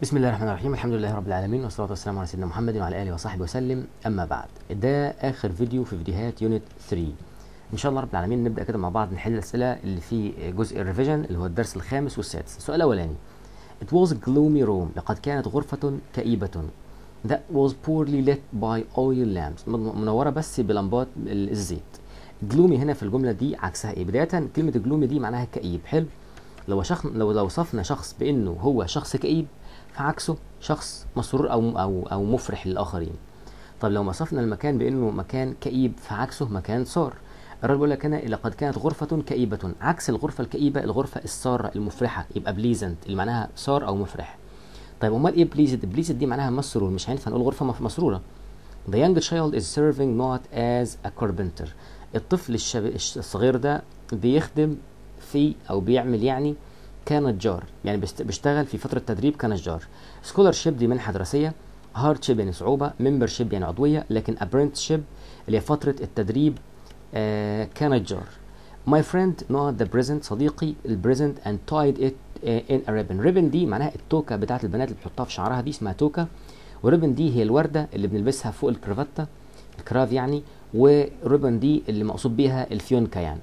بسم الله الرحمن الرحيم الحمد لله رب العالمين والصلاة والسلام على سيدنا محمد وعلى آله وصحبه وسلم أما بعد ده آخر فيديو في فيديوهات يونت 3 إن شاء الله رب العالمين نبدأ كده مع بعض نحل الأسئلة اللي في جزء الريفيجن اللي هو الدرس الخامس والسادس السؤال الأولاني It was a gloomy room لقد كانت غرفة كئيبة That was poorly lit by oil lamps منورة بس بلمبات الزيت gloomy هنا في الجملة دي عكسها إيه بداية كلمة gloomy دي معناها كئيب حلو لو شخص لو لو وصفنا شخص بانه هو شخص كئيب فعكسه شخص مسرور او او او مفرح للاخرين طب لو وصفنا المكان بانه مكان كئيب فعكسه مكان سار الراجل بيقول لك هنا لقد كانت غرفة كئيبة عكس الغرفة الكئيبة الغرفة السارة المفرحة يبقى بليزنت اللي معناها سار او مفرح طيب امال ايه بليزد بليزد دي معناها مسرور مش هينفع نقول غرفة مسرورة The young child is serving not as a carpenter الطفل الشب... الصغير ده بيخدم في او بيعمل يعني كنجار يعني بيشتغل في فتره تدريب كنجار سكولرشيب دي منحه دراسيه هاردشيب يعني صعوبه ممبرشيب يعني عضويه لكن ابرنتشيب اللي هي فتره التدريب آه كنجار My friend not the present صديقي البريزنت and tied it uh, in a ribbon ribbon دي معناها التوكه بتاعت البنات اللي بتحطها في شعرها دي اسمها توكه وريبن دي هي الورده اللي بنلبسها فوق الكرافته الكراف يعني وريبن دي اللي مقصود بيها الفيونكه يعني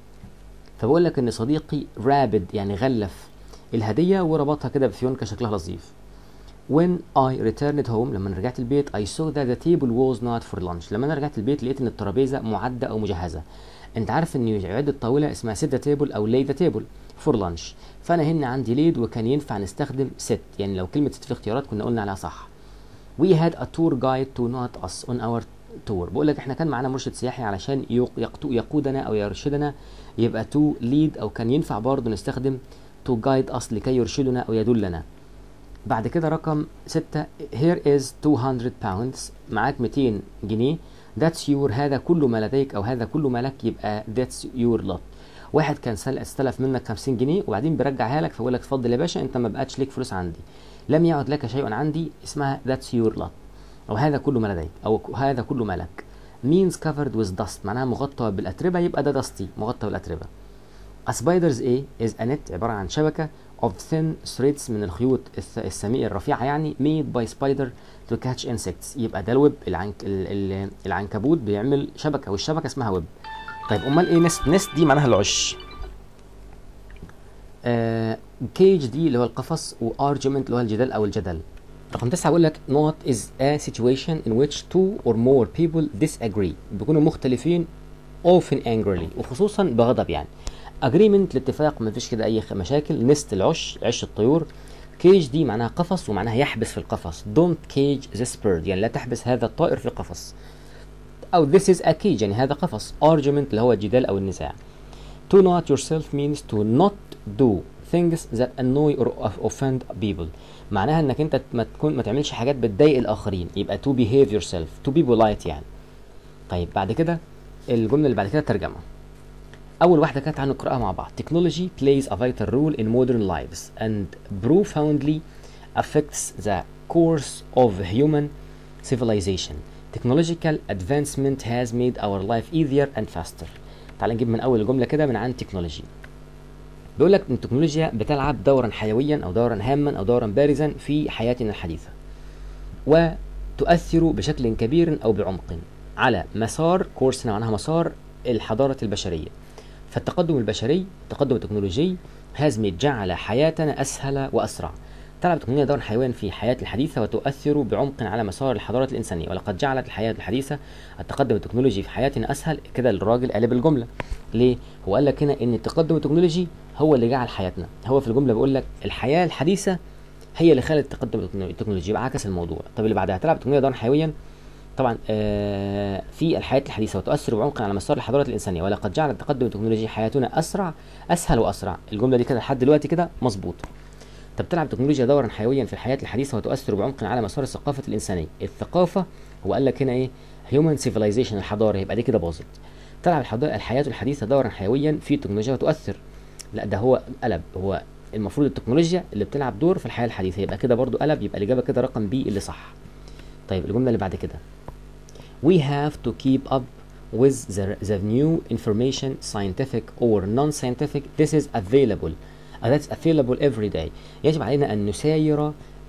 فبقول لك ان صديقي رابد يعني غلف الهديه وربطها كده بفيونكه شكلها لطيف when I returned home لما رجعت البيت I saw that the table was not for lunch لما انا رجعت البيت لقيت ان الترابيزه معده او مجهزه انت عارف ان يعد الطاوله اسمها sit the table او lay the table for lunch فانا هنا عندي ليد وكان ينفع نستخدم sit يعني لو كلمه sit في اختيارات كنا قلنا عليها صح we had a tour guide to not us on our tour بقول لك احنا كان معانا مرشد سياحي علشان يقودنا او يرشدنا يبقى تو ليد او كان ينفع برضه نستخدم تو جايد اس لكي يرشدنا او يدلنا بعد كده رقم ستة here is 200 pounds معاك 200 جنيه that's your هذا كل ما لديك او هذا كل ما لك يبقى that's your lot واحد كان استلف منك 50 جنيه وبعدين بيرجعها لك فيقول لك اتفضل يا باشا انت ما بقتش ليك فلوس عندي لم يعد لك شيء عندي اسمها that's your lot او هذا كل ما لديك او هذا كل ما لك means covered with dust معناها مغطى بالأتربة يبقى ده دستي مغطى بالأتربة A spider's A is a net عبارة عن شبكة of thin threads من الخيوط السمية الرفيعة يعني made by spider to catch insects يبقى ده الويب العنك العنكبوت بيعمل شبكة والشبكة اسمها ويب طيب أمال إيه نست نست دي معناها العش آه كيج دي اللي هو القفص وارجيومنت اللي هو الجدال أو الجدل رقم تسعة بيقول لك not is a situation in which two or more people disagree بيكونوا مختلفين often angrily وخصوصا بغضب يعني agreement الاتفاق ما فيش كده اي مشاكل نست العش عش الطيور كيج دي معناها قفص ومعناها يحبس في القفص don't cage this bird يعني لا تحبس هذا الطائر في قفص او this is a cage يعني هذا قفص argument اللي هو الجدال او النزاع to not yourself means to not do things that annoy or offend people معناها انك انت ما تكون ما تعملش حاجات بتضايق الاخرين يبقى to behave yourself to be polite يعني طيب بعد كده الجمله اللي بعد كده ترجمه اول واحده كانت تعالوا نقراها مع بعض technology plays a vital role in modern lives and profoundly affects the course of human civilization technological advancement has made our life easier and faster تعال نجيب من اول الجمله كده من عن تكنولوجي بيقول لك ان التكنولوجيا بتلعب دورا حيويا او دورا هاما او دورا بارزا في حياتنا الحديثه وتؤثر بشكل كبير او بعمق على مسار كورسنا معناها مسار الحضاره البشريه فالتقدم البشري التقدم التكنولوجي هازمت جعل حياتنا اسهل واسرع تلعب التكنولوجيا دورا حيويا في حياة الحديثة وتؤثر بعمق على مسار الحضارة الإنسانية ولقد جعلت الحياة الحديثة التقدم التكنولوجي في حياتنا أسهل كده الراجل قلب الجملة ليه؟ هو قال لك هنا إن التقدم التكنولوجي هو اللي جعل حياتنا هو في الجملة بيقول لك الحياة الحديثة هي اللي خلت التقدم التكنولوجي يبقى عكس الموضوع طب اللي بعدها تلعب التكنولوجيا دورا حيويا طبعا آه في الحياة الحديثة وتؤثر بعمق على مسار الحضارة الإنسانية ولقد جعل التقدم التكنولوجي حياتنا أسرع أسهل وأسرع الجملة دي كده لحد دلوقتي كده مظبوط طب تلعب التكنولوجيا دورا حيويا في الحياة الحديثة وتؤثر بعمق على مسار الثقافة الإنسانية الثقافة هو قال لك هنا إيه هيومن سيفيلايزيشن الحضارة يبقى دي كده باظت تلعب الحياة الحديثة دورا حيويا في التكنولوجيا وتؤثر لا ده هو قلب هو المفروض التكنولوجيا اللي بتلعب دور في الحياة الحديثة يبقى كده برضو قلب يبقى الإجابة كده رقم بي اللي صح طيب الجملة اللي بعد كده we have to keep up with the, the new information scientific or non-scientific this is available uh, that's available every day يجب علينا أن نساير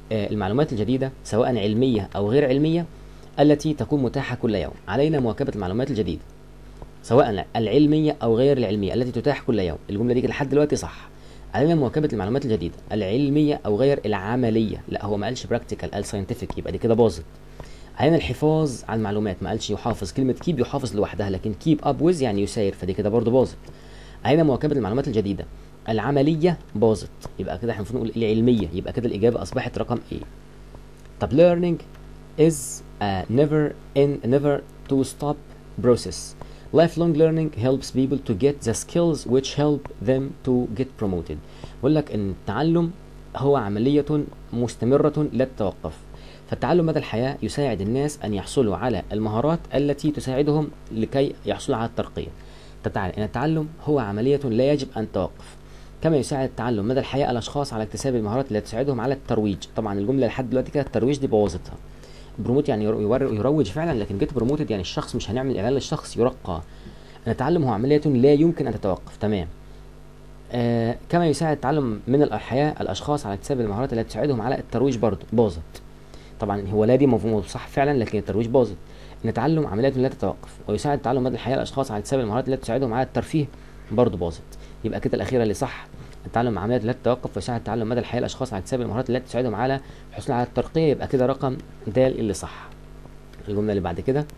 آه، المعلومات الجديدة سواء علمية أو غير علمية التي تكون متاحة كل يوم علينا مواكبة المعلومات الجديدة سواء العلمية أو غير العلمية التي تتاح كل يوم الجملة دي لحد دلوقتي صح علينا مواكبة المعلومات الجديدة العلمية أو غير العملية لا هو ما قالش براكتيكال قال ساينتفك يبقى دي كده باظت علينا الحفاظ على المعلومات ما قالش يحافظ كلمة كيب يحافظ لوحدها لكن كيب اب ويز يعني يساير فدي كده برضه باظت علينا مواكبة المعلومات الجديدة العملية باظت يبقى كده احنا المفروض نقول العلمية يبقى كده الإجابة أصبحت رقم ايه طب learning is a never in never to stop process lifelong learning helps people to get the skills which help them to get promoted بقول لك ان التعلم هو عملية مستمرة لا تتوقف فالتعلم مدى الحياة يساعد الناس أن يحصلوا على المهارات التي تساعدهم لكي يحصلوا على الترقية تتعلم ان التعلم هو عملية لا يجب أن توقف كما يساعد التعلم مدى الحياة الأشخاص على اكتساب المهارات التي تساعدهم على الترويج طبعا الجملة لحد دلوقتي كده الترويج دي بوظتها بروموت يعني يرو- يور- يروج فعلا لكن جيت بروموتد يعني الشخص مش هنعمل اعلان للشخص يرقى ان التعلم هو عمليه لا يمكن ان تتوقف تمام آه كما يساعد التعلم من الحياه الاشخاص على اكتساب المهارات التي تساعدهم على الترويج برضه باظت طبعا هو لا دي مفهوم صح فعلا لكن الترويج باظت ان التعلم عمليه لا تتوقف ويساعد التعلم مدى الحياه الاشخاص على اكتساب المهارات التي تساعدهم على الترفيه برضه باظت يبقى كده الاخيره اللي صح التعلم عمليه لا تتوقف ويساعد التعلم مدى الحياه الاشخاص على اكتساب المهارات التي تساعدهم على الحصول على الترقيه يبقى كده رقم د اللي صح الجمله اللي بعد كده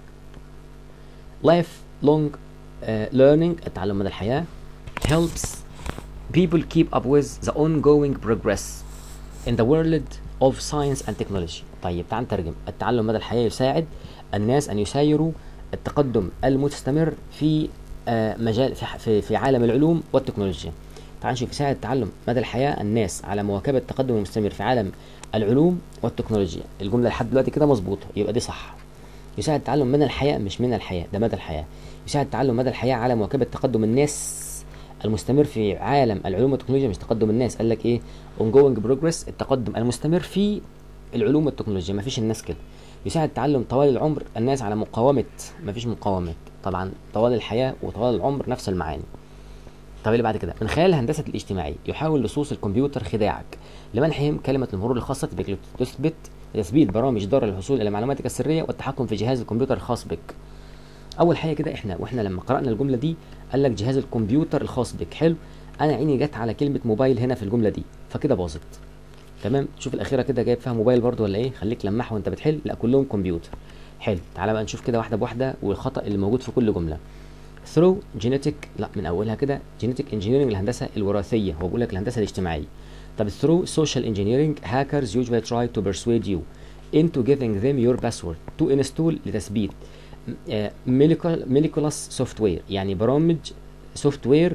life long uh, learning التعلم مدى الحياة helps people keep up with the ongoing progress in the world of science and technology طيب تعال نترجم التعلم مدى الحياة يساعد الناس أن يسايروا التقدم المستمر في آه، مجال في, ح- في في عالم العلوم والتكنولوجيا تعال نشوف يساعد التعلم مدى الحياة الناس على مواكبة التقدم المستمر في عالم العلوم والتكنولوجيا الجملة لحد دلوقتي كده مظبوطة يبقى دي صح يساعد التعلم من الحياة مش من الحياة ده مدى الحياة يساعد التعلم مدى الحياة على مواكبة تقدم الناس المستمر في عالم العلوم والتكنولوجيا مش تقدم الناس قال لك ايه ongoing progress التقدم المستمر في العلوم والتكنولوجيا ما فيش الناس كده يساعد التعلم طوال العمر الناس على مقاومة ما فيش مقاومة طبعا طوال الحياة وطوال العمر نفس المعاني طب اللي بعد كده من خلال الهندسة الاجتماعية يحاول لصوص الكمبيوتر خداعك لمنحهم كلمة المرور الخاصة بك تثبت تثبيت برامج ضارة للحصول إلى معلوماتك السرية والتحكم في جهاز الكمبيوتر الخاص بك أول حاجة كده إحنا وإحنا لما قرأنا الجملة دي قال لك جهاز الكمبيوتر الخاص بك حلو أنا عيني جت على كلمة موبايل هنا في الجملة دي فكده باظت تمام شوف الأخيرة كده جايب فيها موبايل برضو ولا إيه خليك لمح وأنت بتحل لا كلهم كمبيوتر حلو تعالى بقى نشوف كده واحدة بواحدة والخطأ اللي موجود في كل جملة through genetic لا من اولها كده genetic engineering الهندسه الوراثيه هو بيقول لك الهندسه الاجتماعيه طب through social engineering hackers usually try to persuade you into giving them your password to install لتثبيت آه، molecul- moleculous software يعني برامج سوفت وير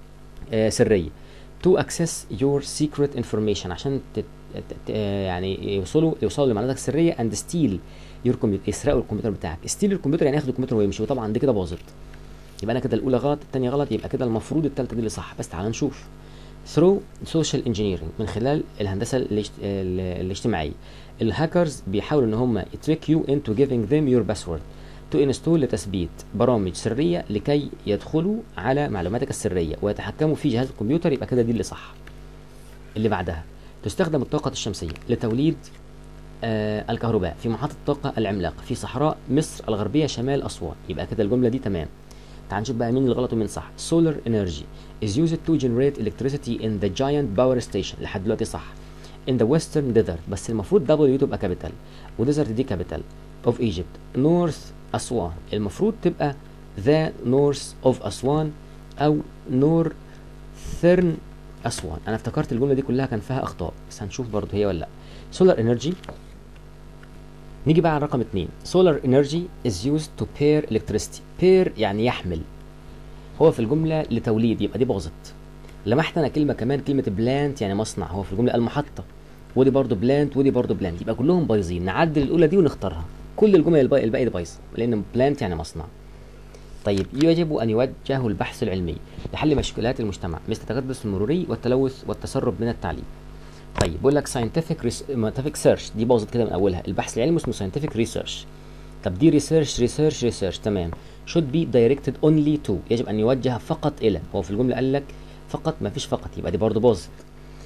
سريه to access your secret information عشان تت تت- آه، يعني يوصلوا يوصلوا لمعلوماتك السريه and steal your computer يسرقوا الكمبيوتر بتاعك steal الكمبيوتر يعني ياخدوا الكمبيوتر ويمشي وطبعا دي كده باظت يبقى انا كده الاولى غلط الثانيه غلط يبقى كده المفروض الثالثه دي اللي صح بس تعال نشوف through social engineering من خلال الهندسه الاجت- ال- الاجتماعيه الهاكرز بيحاولوا ان هم يتريك يو into giving them your password to install لتثبيت برامج سريه لكي يدخلوا على معلوماتك السريه ويتحكموا في جهاز الكمبيوتر يبقى كده دي اللي صح اللي بعدها تستخدم الطاقه الشمسيه لتوليد آه الكهرباء في محطة الطاقة العملاقة في صحراء مصر الغربية شمال أسوان يبقى كده الجملة دي تمام تعال نشوف بقى مين اللي غلط ومين صح solar energy is used to generate electricity in the giant power station لحد دلوقتي صح in the western desert بس المفروض W تبقى كابيتال وديزرت دي كابيتال of Egypt north أسوان المفروض تبقى the north of أسوان أو northern أسوان أنا افتكرت الجملة دي كلها كان فيها أخطاء بس هنشوف برضه هي ولا لأ solar energy نيجي بقى على رقم اتنين solar energy is used to pair electricity pair يعني يحمل هو في الجملة لتوليد يبقى دي باظت لمحت انا كلمة كمان كلمة بلانت يعني مصنع هو في الجملة المحطة ودي برضو بلانت ودي برضو بلانت يبقى كلهم بايظين نعدل الأولى دي ونختارها كل الجمل الباقي الباقي دي بايظة لأن بلانت يعني مصنع طيب يجب أن يوجه البحث العلمي لحل مشكلات المجتمع مثل التكدس المروري والتلوث والتسرب من التعليم طيب بقول لك scientific res- scientific search دي باظت كده من اولها البحث العلمي اسمه scientific research طب دي research research research تمام should be directed only to يجب ان يوجه فقط الى هو في الجمله قال لك فقط ما فيش فقط يبقى دي برضه باظت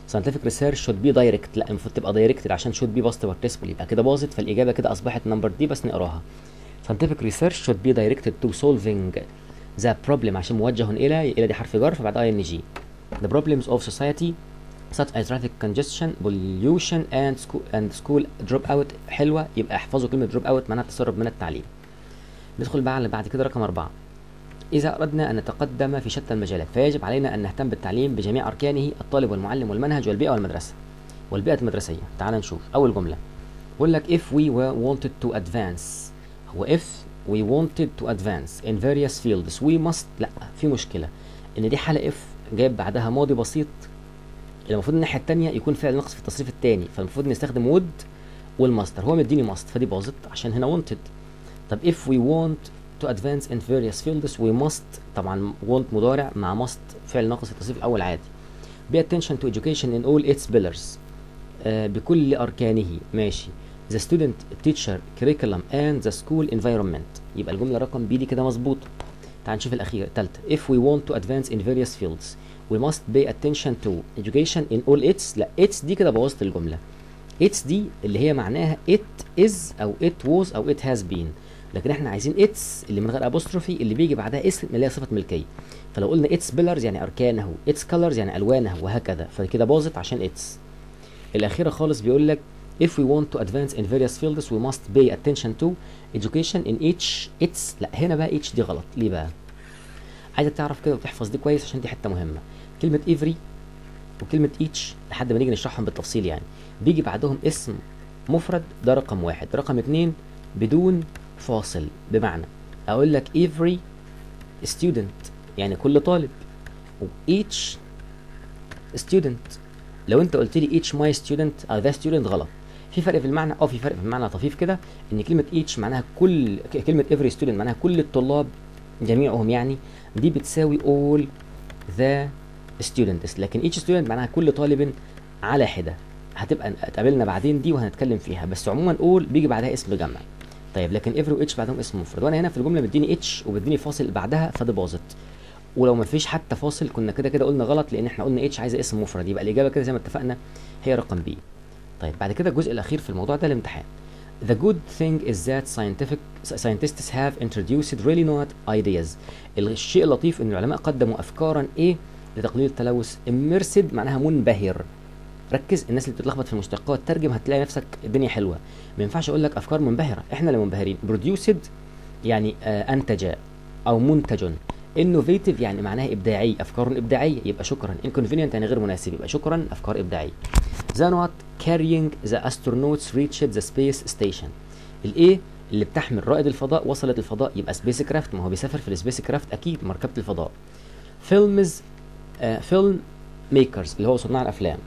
scientific research should be direct لا المفروض تبقى directed عشان should be past participle يبقى كده باظت فالاجابه كده اصبحت نمبر دي بس نقراها scientific research should be directed to solving the problem عشان موجه الى الى دي حرف جر فبعدها ان جي the problems of society such as traffic congestion pollution and school and school drop out حلوه يبقى احفظوا كلمه drop out معناها التسرب من التعليم ندخل بقى على بعد كده رقم أربعة إذا أردنا أن نتقدم في شتى المجالات فيجب علينا أن نهتم بالتعليم بجميع أركانه الطالب والمعلم والمنهج والبيئة والمدرسة والبيئة المدرسية تعال نشوف أول جملة بقول لك if we were wanted to advance هو if we wanted to advance in various fields we must لا في مشكلة إن دي حالة if جايب بعدها ماضي بسيط المفروض الناحية التانية يكون فعل نقص في التصريف التاني فالمفروض نستخدم would والماستر هو مديني ماست فدي باظت عشان هنا wanted طب if we want to advance in various fields we must طبعا want مضارع مع must فعل ناقص في التصريف الاول عادي pay attention to education in all its pillars آه بكل اركانه ماشي the student teacher curriculum and the school environment يبقى الجمله رقم بي دي كده مظبوطه تعال نشوف الاخيره الثالثه if we want to advance in various fields we must pay attention to education in all its لا its دي كده بوظت الجمله its دي اللي هي معناها it is او it was او it has been لكن احنا عايزين اتس اللي من غير ابوستروفي اللي بيجي بعدها اسم اللي هي صفه ملكيه فلو قلنا اتس بيلرز يعني اركانه اتس كلرز يعني الوانه وهكذا فكده باظت عشان اتس الاخيره خالص بيقول لك if we want to advance in various fields we must pay attention to education in each its لا هنا بقى each دي غلط ليه بقى عايزك تعرف كده وتحفظ دي كويس عشان دي حته مهمه كلمه every وكلمه each لحد ما نيجي نشرحهم بالتفصيل يعني بيجي بعدهم اسم مفرد ده رقم واحد رقم اتنين بدون فاصل بمعنى اقول لك every student يعني كل طالب و each student لو انت قلت لي each my student او the student غلط في فرق في المعنى اه في فرق في المعنى طفيف كده ان كلمه each معناها كل كلمه every student معناها كل الطلاب جميعهم يعني دي بتساوي all the students لكن each student معناها كل طالب على حده هتبقى اتقابلنا بعدين دي وهنتكلم فيها بس عموما all بيجي بعدها اسم جمع طيب لكن every و اتش بعدهم اسم مفرد وانا هنا في الجمله مديني اتش ومديني فاصل بعدها فدي باظت ولو ما فيش حتى فاصل كنا كده كده قلنا غلط لان احنا قلنا اتش عايزه اسم مفرد يبقى الاجابه كده زي ما اتفقنا هي رقم بي طيب بعد كده الجزء الاخير في الموضوع ده الامتحان The good thing is that scientific scientists have introduced really not ideas. الشيء اللطيف ان العلماء قدموا افكارا ايه لتقليل التلوث immersed معناها منبهر ركز الناس اللي بتتلخبط في المشتقات ترجم هتلاقي نفسك الدنيا حلوه ما ينفعش اقول لك افكار منبهره احنا اللي منبهرين بروديوسد يعني آه انتج او منتج انوفيتيف يعني معناها ابداعي افكار ابداعيه يبقى شكرا انكونفينينت يعني غير مناسب يبقى شكرا افكار ابداعيه ذا نوت carrying the astronauts reached the space station الايه اللي بتحمل رائد الفضاء وصلت الفضاء يبقى سبيس كرافت ما هو بيسافر في السبيس كرافت اكيد مركبه الفضاء فيلمز فيلم ميكرز اللي هو صناع الافلام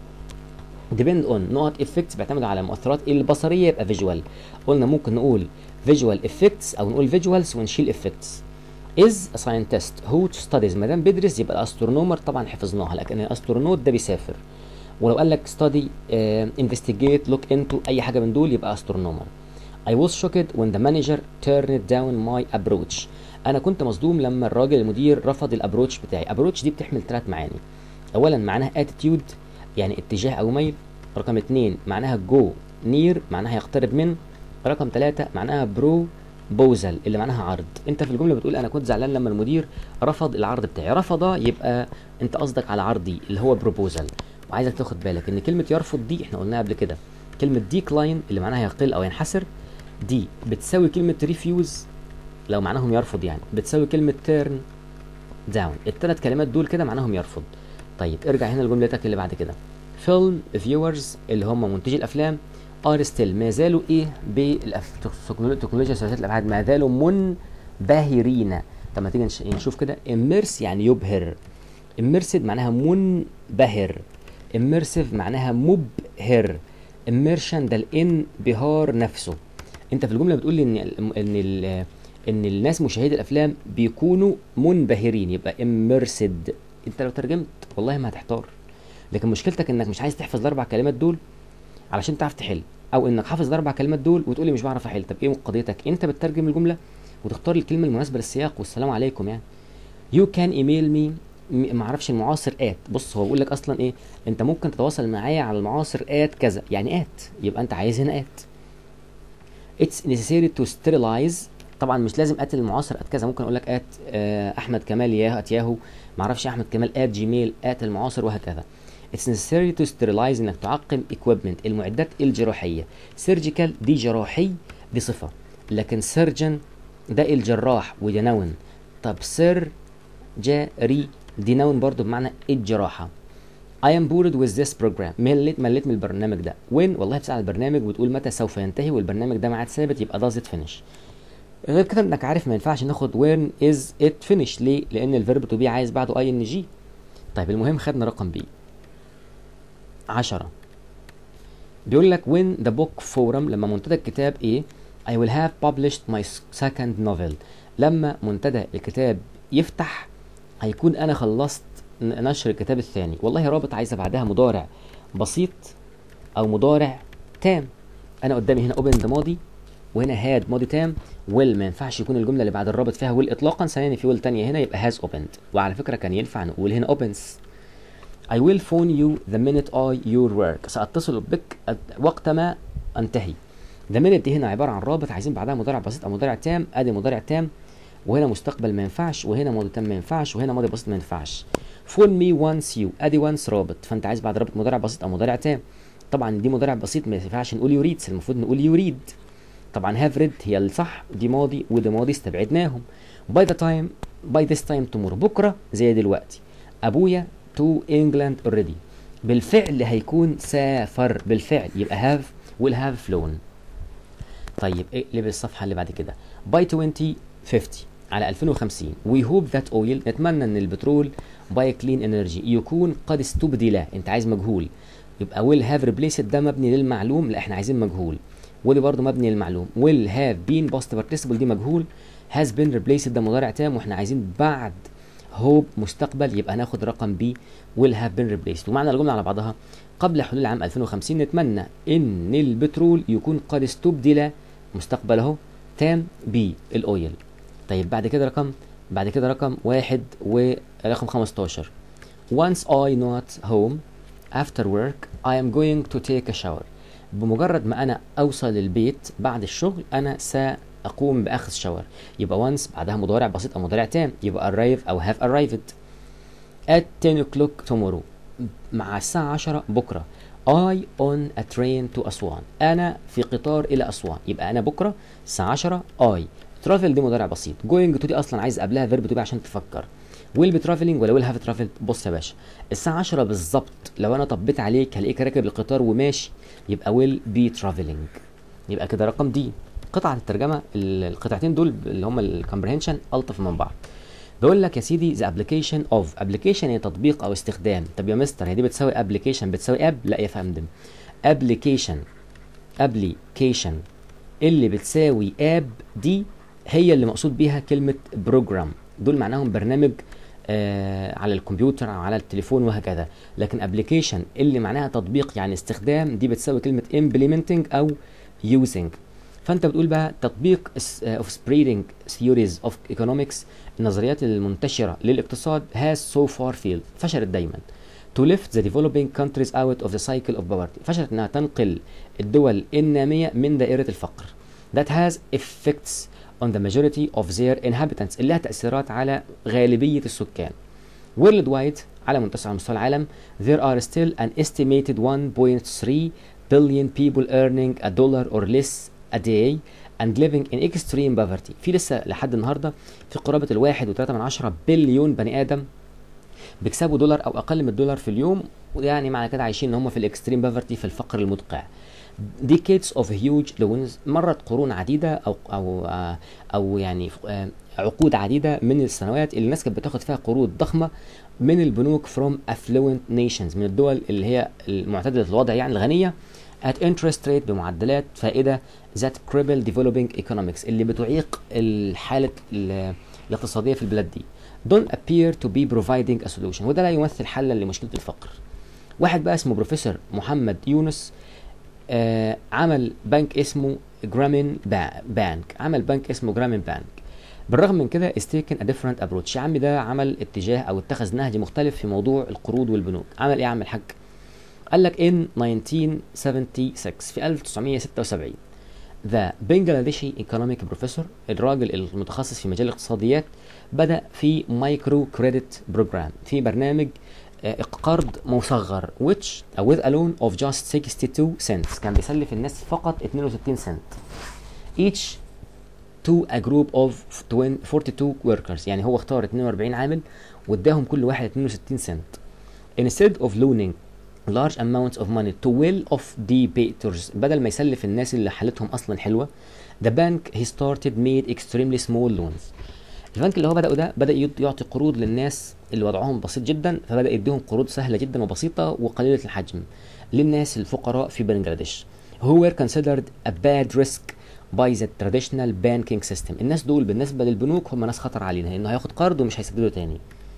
depend on نقط effects بيعتمد على مؤثرات البصريه يبقى فيجوال قلنا ممكن نقول visual effects او نقول visuals ونشيل effects is a scientist who studies ما دام بيدرس يبقى الاسترونومر طبعا حفظناها لكن الاسترونوت ده بيسافر ولو قال لك study uh, investigate look into اي حاجه من دول يبقى استرونومر I was shocked when the manager turned down my approach انا كنت مصدوم لما الراجل المدير رفض الابروتش بتاعي ابروتش دي بتحمل ثلاث معاني اولا معناها attitude يعني اتجاه او ميل رقم اتنين معناها جو نير معناها يقترب من رقم ثلاثة معناها برو بوزل اللي معناها عرض انت في الجمله بتقول انا كنت زعلان لما المدير رفض العرض بتاعي رفض يبقى انت قصدك على عرضي اللي هو بروبوزل وعايزك تاخد بالك ان كلمه يرفض دي احنا قلناها قبل كده كلمه ديكلاين اللي معناها يقل او ينحسر دي بتساوي كلمه ريفيوز لو معناهم يرفض يعني بتساوي كلمه تيرن داون الثلاث كلمات دول كده معناهم يرفض طيب ارجع هنا لجملتك اللي بعد كده فيلم فيورز اللي هم منتجي الافلام ار ستيل ما زالوا ايه بالتكنولوجيا ثلاثيه الابعاد ما زالوا منبهرين طب ما تيجي نشوف كده اميرس يعني يبهر اميرسد معناها منبهر اميرسيف معناها مبهر اميرشن ده الانبهار نفسه انت في الجمله بتقول لي ان ال ان ال ان الناس مشاهدي الافلام بيكونوا منبهرين يبقى اميرسد انت لو ترجمت والله ما هتحتار لكن مشكلتك انك مش عايز تحفظ الاربع كلمات دول علشان تعرف تحل او انك حافظ الاربع كلمات دول وتقول لي مش بعرف احل طب ايه قضيتك انت بتترجم الجمله وتختار الكلمه المناسبه للسياق والسلام عليكم يعني you can email me م- ما اعرفش المعاصر ات بص هو بيقول لك اصلا ايه انت ممكن تتواصل معايا على المعاصر ات كذا يعني ات يبقى انت عايز هنا ات it's necessary to sterilize طبعا مش لازم ات المعاصر ات كذا ممكن اقول لك ات آه احمد كمال ياهو ات ياهو ما اعرفش احمد كمال ات جيميل ات المعاصر وهكذا It's necessary to sterilize انك تعقم equipment المعدات الجراحية surgical دي جراحي دي صفة لكن surgeon ده الجراح وده نون طب سر جاري دي نون برضو بمعنى الجراحة I am bored with this program مليت مليت من البرنامج ده when والله بتسأل على البرنامج وتقول متى سوف ينتهي والبرنامج ده ميعاد ثابت يبقى does it finish غير كده انك عارف ما ينفعش ناخد when is it finished ليه لان الفيرب تو بي عايز بعده اي ان جي طيب المهم خدنا رقم بي 10 بيقول لك when the book forum لما منتدى الكتاب ايه I will have published my second novel لما منتدى الكتاب يفتح هيكون انا خلصت ن- نشر الكتاب الثاني والله رابط عايزه بعدها مضارع بسيط او مضارع تام انا قدامي هنا open ده ماضي وهنا had ماضي تام will ما ينفعش يكون الجمله اللي بعد الرابط فيها will اطلاقا ثانيا في will تانية هنا يبقى has opened وعلى فكره كان ينفع نقول هنا opens I will phone you the minute I your work سأتصل بك أد- وقتما أنتهي the minute دي هنا عبارة عن رابط عايزين بعدها مضارع بسيط أو مضارع تام أدي مضارع تام وهنا مستقبل ما ينفعش وهنا ماضي تام ما ينفعش وهنا ماضي بسيط ما ينفعش phone me once you أدي once رابط فأنت عايز بعد رابط مضارع بسيط أو مضارع تام طبعا دي مضارع بسيط ما ينفعش نقول يريد المفروض نقول يريد طبعا have read هي الصح دي ماضي وده ماضي استبعدناهم by the time by this time tomorrow بكرة زي دلوقتي أبويا to England already بالفعل هيكون سافر بالفعل يبقى have will have flown طيب اقلب الصفحة اللي بعد كده by 2050 على 2050 we hope that oil نتمنى ان البترول by clean energy يكون قد استبدل انت عايز مجهول يبقى will have replaced ده مبني للمعلوم لا احنا عايزين مجهول ودي برضه مبني للمعلوم will have been past participle دي مجهول has been replaced ده مضارع تام واحنا عايزين بعد هوب مستقبل يبقى هناخد رقم بي will have been replaced ومعنى الجملة على بعضها قبل حلول عام 2050 نتمنى ان البترول يكون قد استبدل مستقبل اهو تام بالاويل طيب بعد كده رقم بعد كده رقم واحد ورقم 15 once I not home after work I am going to take a shower بمجرد ما انا اوصل البيت بعد الشغل انا ساقوم باخذ شاور يبقى once بعدها مضارع بسيط او مضارع تام يبقى arrive او have arrived at 10 o'clock tomorrow مع الساعة 10 بكرة I on a train to أسوان أنا في قطار إلى أسوان يبقى أنا بكرة الساعة 10 I travel دي مضارع بسيط going to دي أصلا عايز قبلها فيرب to be عشان تفكر will be traveling ولا will have traveled بص يا باشا الساعة 10 بالظبط لو أنا طبيت عليك هلاقيك راكب القطار وماشي يبقى will be traveling يبقى كده رقم دي قطعة الترجمة ال- القطعتين دول اللي هم الكمبرهنشن ألطف من بعض بيقول لك يا سيدي the application of application هي تطبيق او استخدام طب يا مستر هي دي بتساوي application بتساوي اب لا يا فندم application application اللي بتساوي اب دي هي اللي مقصود بيها كلمة بروجرام دول معناهم برنامج آه على الكمبيوتر او على التليفون وهكذا لكن ابلكيشن اللي معناها تطبيق يعني استخدام دي بتساوي كلمة implementing او using فانت بتقول بقى تطبيق of spreading theories of economics النظريات المنتشرة للاقتصاد has so far failed فشلت دايما to lift the developing countries out of the cycle of poverty فشلت انها تنقل الدول النامية من دائرة الفقر that has effects on the majority of their inhabitants اللي لها تأثيرات على غالبية السكان worldwide على منتشر مستوى العالم there are still an estimated 1.3 billion people earning a dollar or less a day and living in extreme poverty في لسه لحد النهارده في قرابه الواحد وثلاثة من عشرة بليون بني ادم بيكسبوا دولار او اقل من الدولار في اليوم ويعني معنى كده عايشين ان هم في الاكستريم بافرتي في الفقر المدقع decades of huge loans مرت قرون عديده او او آه او يعني آه عقود عديده من السنوات اللي الناس كانت بتاخد فيها قروض ضخمه من البنوك from affluent nations من الدول اللي هي المعتدله الوضع يعني الغنيه at interest rate بمعدلات فائده that cripple developing economics اللي بتعيق الحاله الاقتصاديه في البلاد دي don't appear to be providing a solution وده لا يمثل حلا لمشكله الفقر واحد بقى اسمه بروفيسور محمد يونس آه عمل بنك اسمه جرامين بانك عمل بنك اسمه جرامين بانك بالرغم من كده is taken a different approach يا عم ده عمل اتجاه او اتخذ نهج مختلف في موضوع القروض والبنوك عمل ايه يا عم الحاج قال لك in 1976 في 1976 The Bangladeshi economic professor الراجل المتخصص في مجال الاقتصاديات بدأ في مايكرو كريدت بروجرام في برنامج آه، قرض مصغر which uh, with a loan of just 62 cents كان بيسلف الناس فقط 62 سنت each to a group of 20 42 workers يعني هو اختار 42 عامل واداهم كل واحد 62 سنت instead of loaning large amounts of money to well off debtors بدل ما يسلف الناس اللي حالتهم اصلا حلوه the bank he started made extremely small loans البنك اللي هو بدأه ده بدأ يد- يعطي قروض للناس اللي وضعهم بسيط جدا فبدأ يديهم قروض سهلة جدا وبسيطة وقليلة الحجم للناس الفقراء في بنجلاديش who were considered a bad risk by the traditional banking system الناس دول بالنسبة للبنوك هم ناس خطر علينا لأنه هياخد قرض ومش هيسدده تاني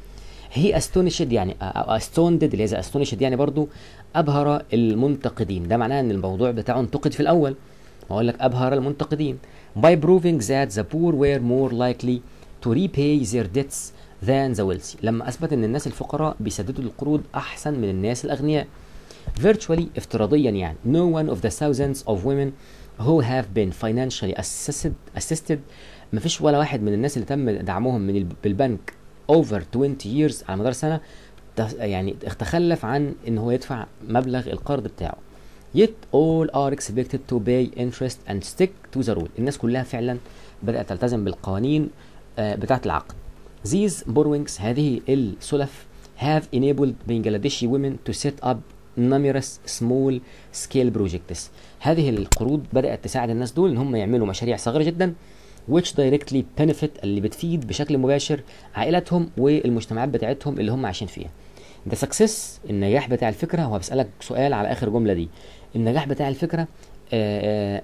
هي استونشد يعني استوندد اللي هي استونشد يعني برضو ابهر المنتقدين ده معناه ان الموضوع بتاعه انتقد في الاول اقول لك ابهر المنتقدين by proving that the poor were more likely to repay their debts than the wealthy لما اثبت ان الناس الفقراء بيسددوا القروض احسن من الناس الاغنياء virtually افتراضيا يعني no one of the thousands of women who have been financially assisted assisted مفيش ولا واحد من الناس اللي تم دعمهم من الب- بالبنك over 20 years على مدار سنه ت- يعني تخلف عن ان هو يدفع مبلغ القرض بتاعه yet all are expected to pay interest and stick to the rule الناس كلها فعلا بدأت تلتزم بالقوانين آه، بتاعة العقد these borrowings هذه السلف have enabled Bangladeshi women to set up numerous small scale projects هذه القروض بدأت تساعد الناس دول ان هم يعملوا مشاريع صغيرة جدا which directly benefit اللي بتفيد بشكل مباشر عائلاتهم والمجتمعات بتاعتهم اللي هم عايشين فيها ده سكسس النجاح بتاع الفكره هو بيسالك سؤال على اخر جمله دي النجاح بتاع الفكره آه، آه،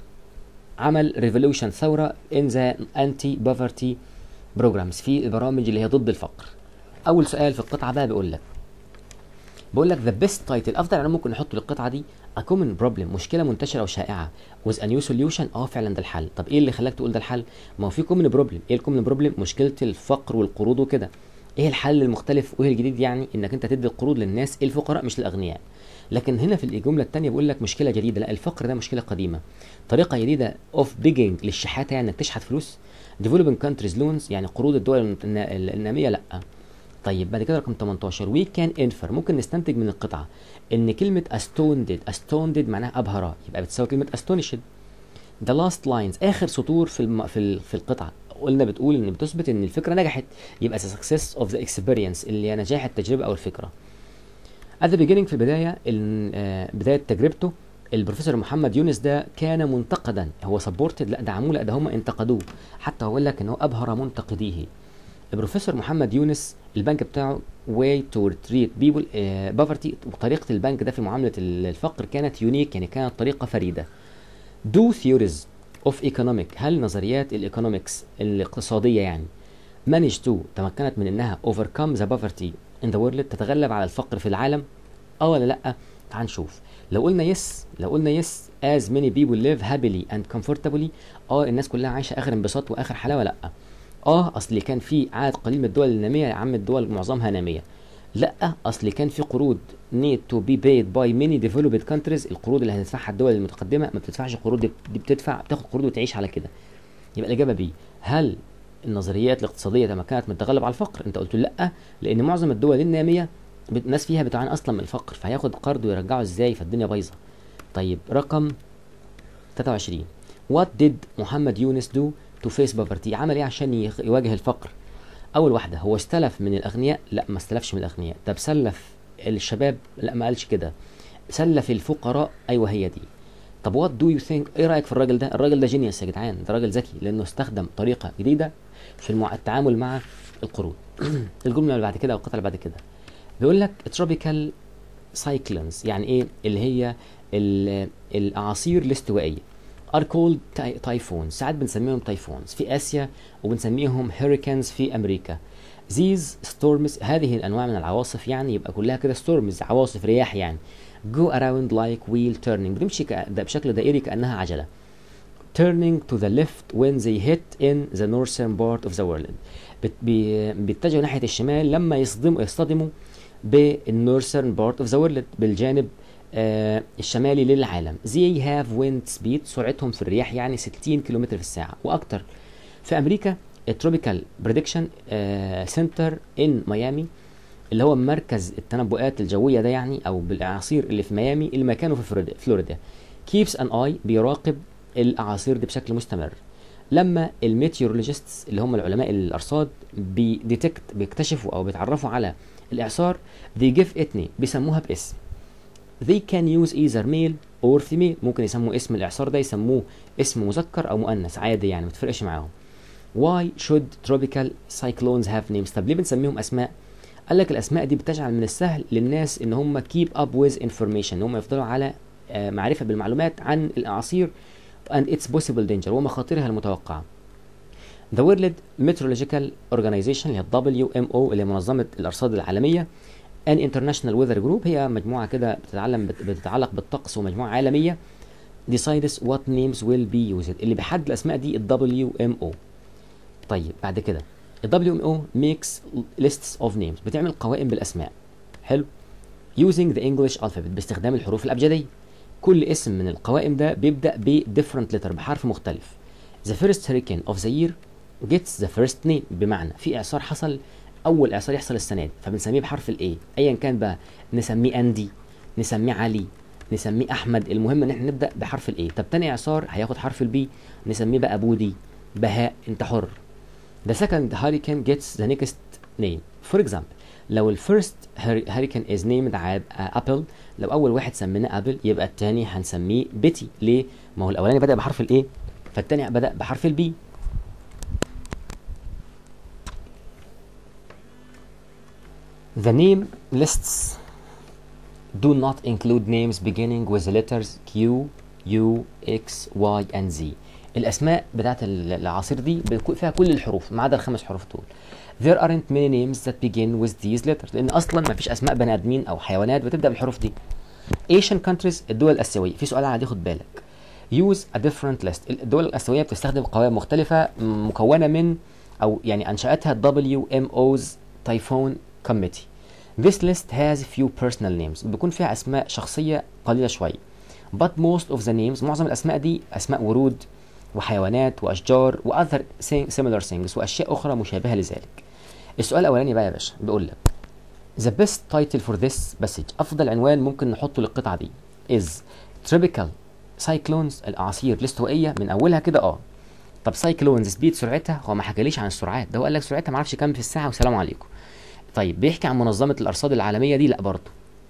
عمل ريفولوشن ثوره ان ذا انتي بوفرتي بروجرامز في البرامج اللي هي ضد الفقر اول سؤال في القطعه بقى بيقول لك بقول لك ذا بيست تايتل افضل عنوان ممكن نحطه للقطعه دي a common problem مشكله منتشره وشائعه with a new solution اه فعلا ده الحل طب ايه اللي خلاك تقول ده الحل ما هو في common problem ايه الكومن بروبلم مشكله الفقر والقروض وكده ايه الحل المختلف وايه الجديد يعني انك انت تدي القروض للناس الفقراء مش للاغنياء لكن هنا في الجمله الثانيه بيقول لك مشكله جديده لا الفقر ده مشكله قديمه طريقه جديده اوف بيجنج للشحاته يعني انك تشحت فلوس developing countries loans يعني قروض الدول النا- الناميه لا طيب بعد كده رقم 18 وي كان انفر ممكن نستنتج من القطعه ان كلمه astounded astounded معناها ابهر يبقى بتساوي كلمه astonished the last lines اخر سطور في الم... في ال... في القطعه قلنا بتقول ان بتثبت ان الفكره نجحت يبقى the success of the experience اللي هي نجاح التجربه او الفكره at the beginning في البدايه ال... آه، بدايه تجربته البروفيسور محمد يونس ده كان منتقدا هو سبورتد لا دعموه لا ده هم انتقدوه حتى هو يقول لك ان هو ابهر منتقديه البروفيسور محمد يونس البنك بتاعه way to treat people uh, poverty وطريقة البنك ده في معاملة الفقر كانت يونيك يعني كانت طريقة فريدة do theories of economic هل نظريات الايكونومكس الاقتصادية يعني manage to تمكنت من انها overcome the poverty in the world تتغلب على الفقر في العالم اه ولا لا تعال نشوف لو قلنا يس لو قلنا يس as many people live happily and comfortably اه الناس كلها عايشه اخر انبساط واخر حلاوه لا اه اصل كان في عدد قليل من الدول الناميه يا عم الدول معظمها ناميه لا اصل كان في قروض need to be paid by many developed countries القروض اللي هتدفعها الدول المتقدمه ما بتدفعش قروض دي دي بتدفع بتاخد قروض وتعيش على كده يبقى الاجابه بي هل النظريات الاقتصاديه تمكنت من التغلب على الفقر انت قلت لا لان معظم الدول الناميه بت- الناس فيها بتعاني اصلا من الفقر فهياخد قرض ويرجعه ازاي فالدنيا بايظه طيب رقم 23 What did محمد يونس do to face poverty عمل ايه عشان يخ- يواجه الفقر اول واحده هو استلف من الاغنياء لا ما استلفش من الاغنياء طب سلف الشباب لا ما قالش كده سلف الفقراء ايوه هي دي طب وات دو يو ثينك ايه رايك في الراجل ده الراجل ده جينيوس يا جدعان ده راجل ذكي لانه استخدم طريقه جديده في المع... التعامل مع القروض الجمله اللي بعد كده او القطعه اللي بعد كده بيقول لك tropical cyclones يعني ايه اللي هي ال- الاعاصير الاستوائيه are called ty- typhoons ساعات بنسميهم تايفونز في اسيا وبنسميهم hurricanes في امريكا these storms هذه الانواع من العواصف يعني يبقى كلها كده storms عواصف رياح يعني go around like wheel turning بتمشي ك- ده بشكل دائري كانها عجله turning to the left when they hit in the northern part of the world بت- بي- بيتجهوا ناحية الشمال لما يصدموا يصطدموا بالنورثرن بارت اوف ذا وورلد بالجانب آه الشمالي للعالم they have wind speed سرعتهم في الرياح يعني 60 كيلومتر في الساعة وأكتر في أمريكا التروبيكال بريدكشن سنتر ان ميامي اللي هو مركز التنبؤات الجوية ده يعني أو بالأعاصير اللي في ميامي اللي مكانه في فلوريدا- فلوريدا keeps an eye بيراقب الأعاصير دي بشكل مستمر لما الميتيورولوجيستس اللي هم العلماء الارصاد بيديتكت بيكتشفوا او بيتعرفوا على الاعصار they give it name بيسموها باسم they can use either male or female ممكن يسموا اسم الاعصار ده يسموه اسم مذكر او مؤنث عادي يعني ما تفرقش معاهم why should tropical cyclones have names طب ليه بنسميهم اسماء قال لك الاسماء دي بتجعل من السهل للناس ان هم keep up with information ان هم يفضلوا على آه، معرفه بالمعلومات عن الاعاصير and its possible danger ومخاطرها المتوقعة. The World Meteorological Organization اللي هي WMO اللي هي منظمة الأرصاد العالمية an International Weather Group هي مجموعة كده بتتعلم بتتعلق بالطقس ومجموعة عالمية decides what names will be used اللي بيحدد الأسماء دي ال WMO. طيب بعد كده ال WMO makes lists of names بتعمل قوائم بالأسماء. حلو؟ using the English alphabet باستخدام الحروف الأبجدية. كل اسم من القوائم ده بيبدأ ب different letter بحرف مختلف. The first hurricane of the year gets the first name بمعنى في إعصار حصل أول إعصار يحصل السنة دي فبنسميه بحرف الإيه أيا كان بقى نسميه أندي نسميه علي نسميه أحمد المهم إن إحنا نبدأ بحرف الإيه طب تاني إعصار هياخد حرف البي نسميه بقى بودي بهاء أنت حر The second hurricane gets the next name for example لو الفيرست هurricane is named ابل لو اول واحد سميناه ابل يبقى الثاني هنسميه بيتي ليه ما هو الاولاني بدا بحرف الايه فالثاني بدا بحرف البي The name lists do not include names beginning with the letters Q, U, X, Y and Z. الأسماء بتاعت ال- العصير دي بيكون فيها كل الحروف ما عدا الخمس حروف دول. There aren't many names that begin with these letters لأن أصلا ما فيش أسماء بني آدمين أو حيوانات بتبدأ بالحروف دي. Asian countries الدول الآسيوية في سؤال على دي خد بالك. Use a different list الدول الآسيوية بتستخدم قوائم مختلفة م- مكونة من أو يعني أنشأتها WMO's Typhoon Committee. This list has few personal names بيكون فيها أسماء شخصية قليلة شوية. But most of the names معظم الأسماء دي أسماء ورود وحيوانات وأشجار و other thing- similar things وأشياء أخرى مشابهة لذلك. السؤال الأولاني بقى يا باشا بيقول لك The best title for this passage أفضل عنوان ممكن نحطه للقطعة دي is tropical cyclones الأعاصير الاستوائية من أولها كده أه طب سايكلونز سبيد سرعتها هو ما حكاليش عن السرعات ده هو قال لك سرعتها ما اعرفش كام في الساعة والسلام عليكم طيب بيحكي عن منظمة الأرصاد العالمية دي لا برضه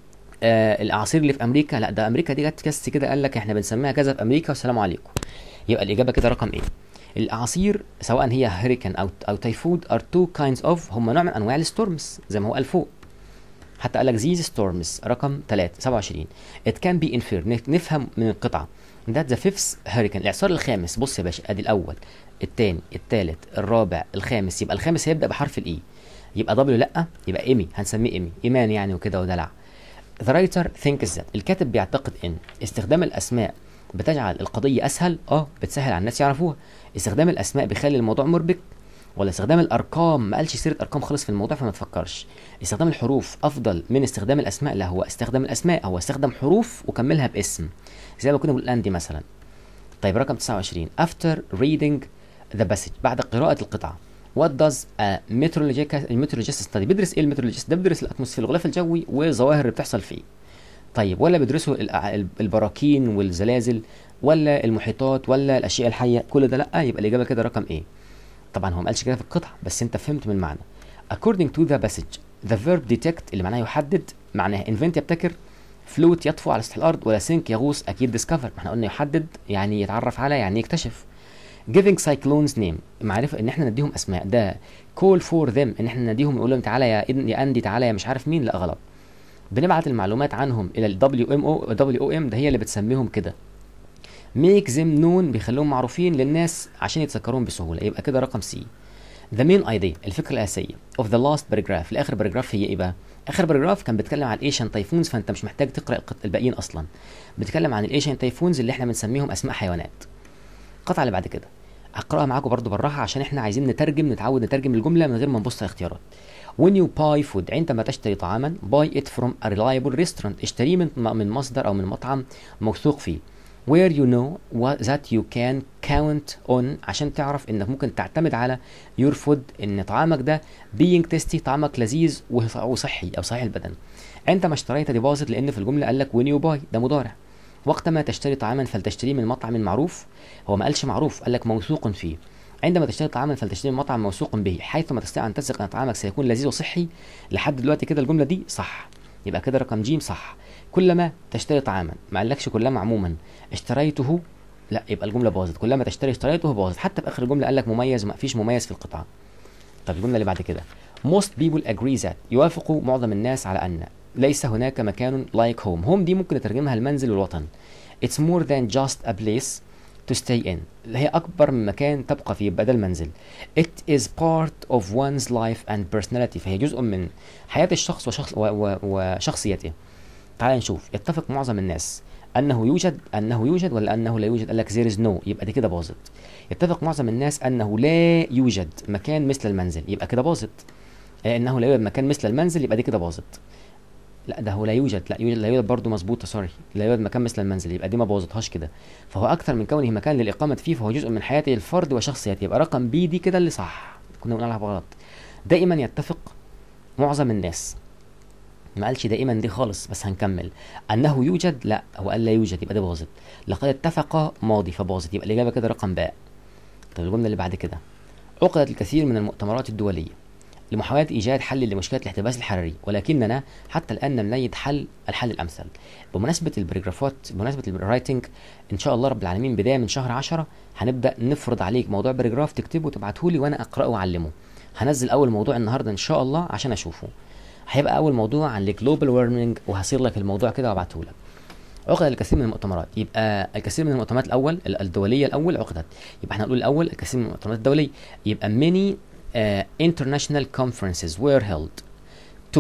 آه الأعاصير اللي في أمريكا لا ده أمريكا دي جت كاس كده قال لك احنا بنسميها كذا في أمريكا والسلام عليكم يبقى الإجابة كده رقم إيه الأعاصير سواء هي هurricane أو أو تايفود are two kinds of هم نوع من أنواع الستورمز زي ما هو قال فوق حتى قال لك these storms رقم 3 27 it can be inferred نف- نفهم من القطعة that the fifth hurricane الإعصار الخامس بص يا باشا ادي الأول الثاني الثالث الرابع الخامس يبقى الخامس هيبدأ بحرف الإي يبقى دبليو لأ يبقى إيمي هنسميه إيمي إيمان يعني وكده ودلع The writer thinks that الكاتب بيعتقد ان استخدام الاسماء بتجعل القضية اسهل اه بتسهل على الناس يعرفوها استخدام الاسماء بيخلي الموضوع مربك ولا استخدام الارقام ما قالش سيرة ارقام خالص في الموضوع فما تفكرش استخدام الحروف افضل من استخدام الاسماء لا هو استخدام الاسماء هو استخدم حروف وكملها باسم زي ما كنا بنقول اندي مثلا طيب رقم 29 after reading the passage بعد قراءة القطعة what does a meteorologist meteorologist study بيدرس ايه الميترولوجيست ده بيدرس الاتموسفير الغلاف الجوي والظواهر اللي بتحصل فيه طيب ولا بيدرسوا الأع- البراكين والزلازل ولا المحيطات ولا الاشياء الحيه كل ده لا يبقى الاجابه كده رقم ايه طبعا هو ما قالش كده في القطعه بس انت فهمت من المعنى according to the passage the verb detect اللي معناه يحدد معناه invent يبتكر فلوت يطفو على سطح الارض ولا سينك يغوص اكيد discover ما احنا قلنا يحدد يعني يتعرف على يعني يكتشف giving cyclones name معرفه ان احنا نديهم اسماء ده call for them ان احنا نديهم نقول لهم تعالى يا إن يا اندي تعالى يا مش عارف مين لا غلط بنبعت المعلومات عنهم الى ال WMO WOM ده هي اللي بتسميهم كده make them known بيخلوهم معروفين للناس عشان يتذكروهم بسهوله يبقى كده رقم سي the main idea الفكره الاساسيه of the last paragraph الاخر باراجراف هي ايه بقى اخر باراجراف كان بيتكلم عن الايشن تايفونز فانت مش محتاج تقرا القط- الباقيين اصلا بيتكلم عن الايشن تايفونز اللي احنا بنسميهم اسماء حيوانات القطعه اللي بعد كده هقراها معاكم برضو بالراحه عشان احنا عايزين نترجم نتعود نترجم الجمله من غير ما نبص على اختيارات when you buy food عندما تشتري طعاما buy it from a reliable restaurant اشتريه من من مصدر او من مطعم موثوق فيه where you know what that you can count on عشان تعرف انك ممكن تعتمد على your food ان طعامك ده being tasty طعامك لذيذ وصحي او صحي البدن عندما اشتريت ديبوزيت لان في الجمله قال لك when you buy ده مضارع وقتما تشتري طعاما فلتشتريه من مطعم معروف هو ما قالش معروف قال لك موثوق فيه عندما تشتري طعاما فلتشتري من مطعم موثوق به حيثما تستطيع ان تثق ان طعامك سيكون لذيذ وصحي لحد دلوقتي كده الجمله دي صح يبقى كده رقم ج صح كلما تشتري طعاما ما قالكش كلما عموما اشتريته لا يبقى الجمله باظت كلما تشتري اشتريته باظت حتى في اخر الجمله قال لك مميز وما فيش مميز في القطعه طب الجمله اللي بعد كده most people agree that يوافق معظم الناس على ان ليس هناك مكان like home home دي ممكن نترجمها المنزل والوطن it's more than just a place to stay in هي أكبر من مكان تبقى فيه بدل منزل it is part of one's life and personality فهي جزء من حياة الشخص وشخص و و وشخصيته تعال نشوف يتفق معظم الناس أنه يوجد أنه يوجد ولا أنه لا يوجد قال لك there is no يبقى دي كده باظت يتفق معظم الناس أنه لا يوجد مكان مثل المنزل يبقى كده باظت أنه لا يوجد مكان مثل المنزل يبقى دي كده باظت لا ده هو لا يوجد لا يوجد لا يوجد برضه مظبوطه سوري لا يوجد مكان مثل المنزل يبقى دي ما بوظتهاش كده فهو اكثر من كونه مكان للاقامه فيه فهو جزء من حياه الفرد وشخصيته يبقى رقم بي دي كده اللي صح كنا بنقولها غلط دائما يتفق معظم الناس ما قالش دائما دي خالص بس هنكمل انه يوجد لا هو قال لا يوجد يبقى دي باظت لقد اتفق ماضي فباظت يبقى الاجابه كده رقم باء طب الجمله اللي بعد كده عقدت الكثير من المؤتمرات الدوليه لمحاولة إيجاد حل لمشكلة الاحتباس الحراري ولكننا حتى الآن لم نجد حل الحل الأمثل بمناسبة البريجرافات بمناسبة الرايتنج إن شاء الله رب العالمين بداية من شهر 10 هنبدأ نفرض عليك موضوع بريجراف تكتبه وتبعته لي وأنا أقرأه وأعلمه هنزل أول موضوع النهاردة إن شاء الله عشان أشوفه هيبقى أول موضوع عن الجلوبال وارمنج وهصير لك الموضوع كده وأبعته لك عقد الكثير من المؤتمرات يبقى الكثير من المؤتمرات الاول الدوليه الاول عقدت يبقى احنا هنقول الاول الكثير من المؤتمرات الدوليه يبقى many uh, international conferences were held to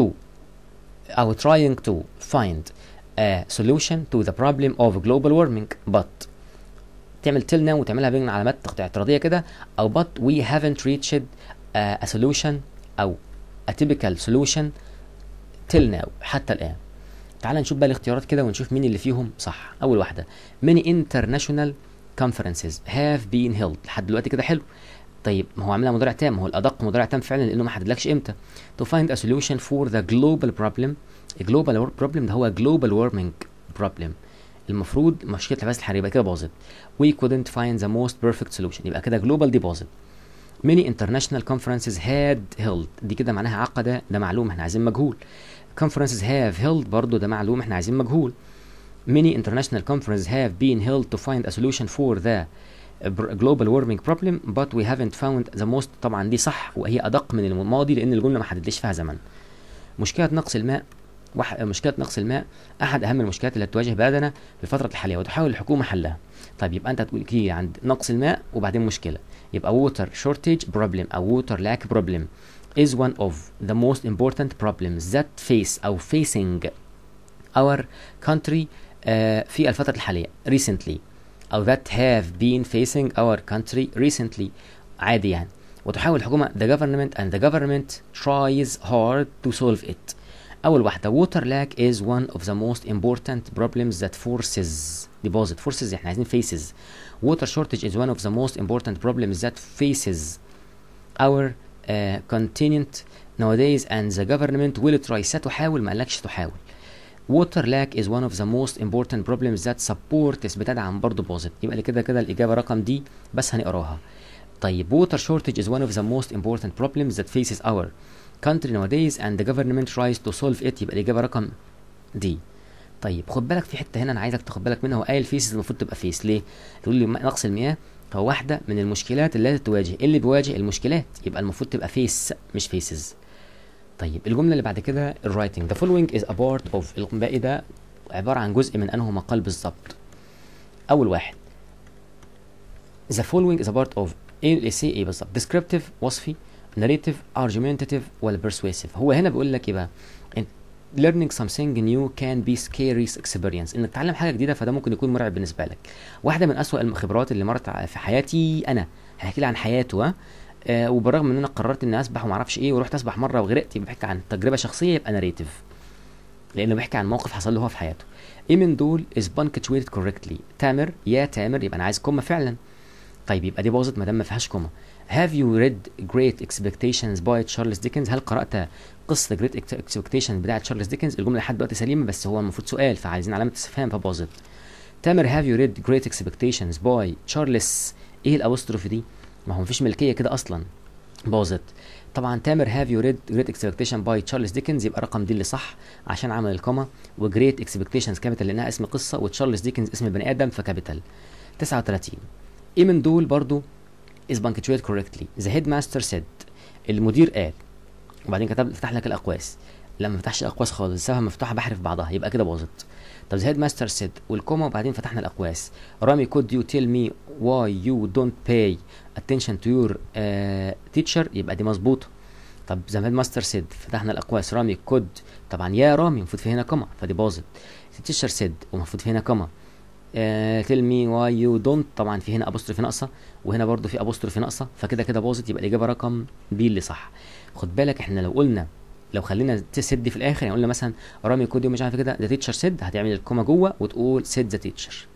or trying to find a solution to the problem of global warming but تعمل till now وتعملها بين علامات اعتراضيه كده او but we haven't reached uh, a solution او a typical solution till now حتى الان تعال نشوف بقى الاختيارات كده ونشوف مين اللي فيهم صح اول واحده many international conferences have been held لحد دلوقتي كده حلو طيب ما هو عاملها مضارع تام هو الادق مضارع تام فعلا لانه ما حددلكش امتى to find a solution for the global problem global problem ده هو global warming problem المفروض مشكله الحباس الحراريه يبقى كده باظت we couldn't find the most perfect solution يبقى كده global دي باظت many international conferences had held دي كده معناها عقد ده معلوم احنا عايزين مجهول conferences have held برضو ده معلوم احنا عايزين مجهول many international conferences have been held to find a solution for the global warming problem but we haven't found the most طبعا دي صح وهي ادق من الماضي لان الجمله ما حددليش فيها زمن مشكله نقص الماء وح... مشكله نقص الماء احد اهم المشكلات التي تواجه بلدنا في الفتره الحاليه وتحاول الحكومه حلها طيب يبقى انت تقول كي عند نقص الماء وبعدين مشكله يبقى water shortage problem او water lack problem is one of the most important problems that face او facing our country uh, في الفترة الحالية recently أو that have been facing our country recently عادي يعني وتحاول الحكومة the government and the government tries hard to solve it أول واحدة water lack is one of the most important problems that forces deposit forces احنا عايزين faces water shortage is one of the most important problems that faces our uh, continent nowadays and the government will try ستحاول ما قالكش تحاول water lack is one of the most important problems that support بتدعم برضه باظت يبقى كده كده الإجابة رقم دي بس هنقراها طيب water shortage is one of the most important problems that faces our country nowadays and the government tries to solve it يبقى الإجابة رقم دي طيب خد بالك في حتة هنا أنا عايزك تاخد بالك منها هو قايل فيسز المفروض تبقى فيس ليه؟ تقول لي نقص المياه هو واحدة من المشكلات اللي تواجه اللي بيواجه المشكلات يبقى المفروض تبقى فيس مش فيسز طيب الجملة اللي بعد كده الرايتنج the following is a part of الباقي ده عبارة عن جزء من أنه مقال بالظبط أول واحد the following is a part of ايه الاسي ايه بالظبط descriptive وصفي narrative argumentative ولا persuasive هو هنا بيقول لك ايه بقى learning something new can be scary experience انك تتعلم حاجه جديده فده ممكن يكون مرعب بالنسبه لك واحده من اسوأ الخبرات اللي مرت ع- في حياتي انا هحكي لي عن حياته ها آه وبالرغم ان انا قررت اني اسبح وما اعرفش ايه ورحت اسبح مره وغرقت يبقى بحكي عن تجربه شخصيه يبقى ناريتيف لانه بيحكي عن موقف حصل له هو في حياته ايه من دول is punctuated correctly تامر يا تامر يبقى انا عايز كومه فعلا طيب يبقى دي باظت ما دام ما فيهاش كومه have you read great expectations by تشارلز ديكنز هل قرات قصه great expectations بتاعه تشارلز ديكنز الجمله لحد دلوقتي سليمه بس هو المفروض سؤال فعايزين علامه استفهام فباظت تامر have you read great expectations by تشارلز ايه الابوستروف دي ما هو مفيش ملكيه كده اصلا باظت طبعا تامر هاف يو ريد جريت اكسبكتيشن باي تشارلز ديكنز يبقى رقم دي اللي صح عشان عمل الكوما وجريت اكسبكتيشنز كابيتال لانها اسم قصه وتشارلز ديكنز اسم بني ادم فكابيتال 39 ايه من دول برضو is punctuated correctly the headmaster said المدير قال وبعدين كتب فتح لك الاقواس لا ما فتحش الاقواس خالص سابها مفتوحه بحرف بعضها يبقى كده باظت طب the headmaster said والكوما وبعدين فتحنا الاقواس رامي could you tell me why you don't pay attention to your uh, teacher يبقى دي مظبوطه طب the headmaster said فتحنا الاقواس رامي could طبعا يا رامي المفروض في هنا كوما فدي باظت teacher said ومفروض في هنا كوما uh, tell me why you don't طبعا في هنا ابوستروفي ناقصه وهنا برضو في ابوستروفي ناقصه فكده كده باظت يبقى الاجابه رقم بي اللي صح خد بالك احنا لو قلنا لو خلينا سد في الاخر يعني قلنا مثلا رامي كودي ومش عارف كده ذا تيتشر سيد هتعمل الكوما جوه وتقول سيد ذا تيتشر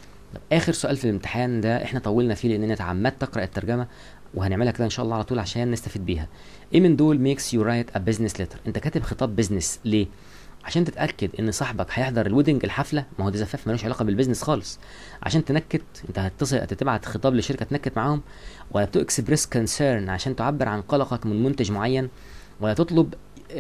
اخر سؤال في الامتحان ده احنا طولنا فيه لاننا تعمدت اقرا الترجمه وهنعملها كده ان شاء الله على طول عشان نستفيد بيها ايه من دول ميكس يو رايت ا بزنس ليتر انت كاتب خطاب بزنس ليه عشان تتاكد ان صاحبك هيحضر الويدنج الحفله ما هو ده زفاف ملوش علاقه بالبيزنس خالص عشان تنكت انت هتتصل هتبعت خطاب لشركه تنكت معاهم ولا تو اكسبريس كونسيرن عشان تعبر عن قلقك من منتج معين ولا تطلب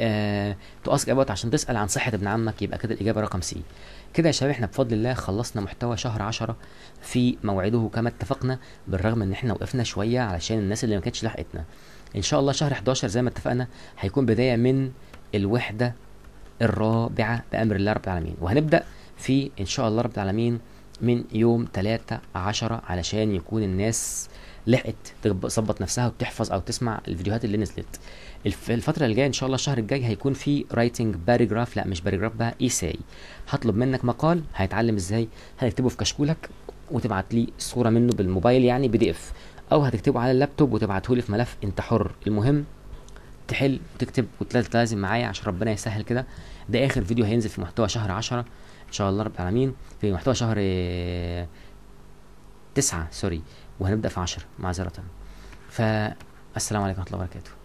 آه تاسك اباوت عشان تسال عن صحه ابن عمك يبقى كده الاجابه رقم سي كده يا شباب احنا بفضل الله خلصنا محتوى شهر عشرة في موعده كما اتفقنا بالرغم ان احنا وقفنا شويه علشان الناس اللي ما كانتش لحقتنا ان شاء الله شهر 11 زي ما اتفقنا هيكون بدايه من الوحده الرابعه بامر الله رب العالمين وهنبدا في ان شاء الله رب العالمين من يوم 3 10 علشان يكون الناس لحقت تظبط نفسها وتحفظ او تسمع الفيديوهات اللي نزلت الف- الفتره اللي جايه ان شاء الله الشهر الجاي هيكون في رايتنج باراجراف لا مش باراجراف بقى ايساي هطلب منك مقال هيتعلم ازاي هتكتبه في كشكولك وتبعت لي صوره منه بالموبايل يعني بي دي اف او هتكتبه على اللابتوب وتبعته لي في ملف انت حر المهم تحل وتكتب وتلازم معايا عشان ربنا يسهل كده ده اخر فيديو هينزل في محتوى شهر عشرة ان شاء الله رب العالمين في محتوى شهر آه، تسعة سوري وهنبدأ في عشرة معذرة فالسلام عليكم ورحمة الله وبركاته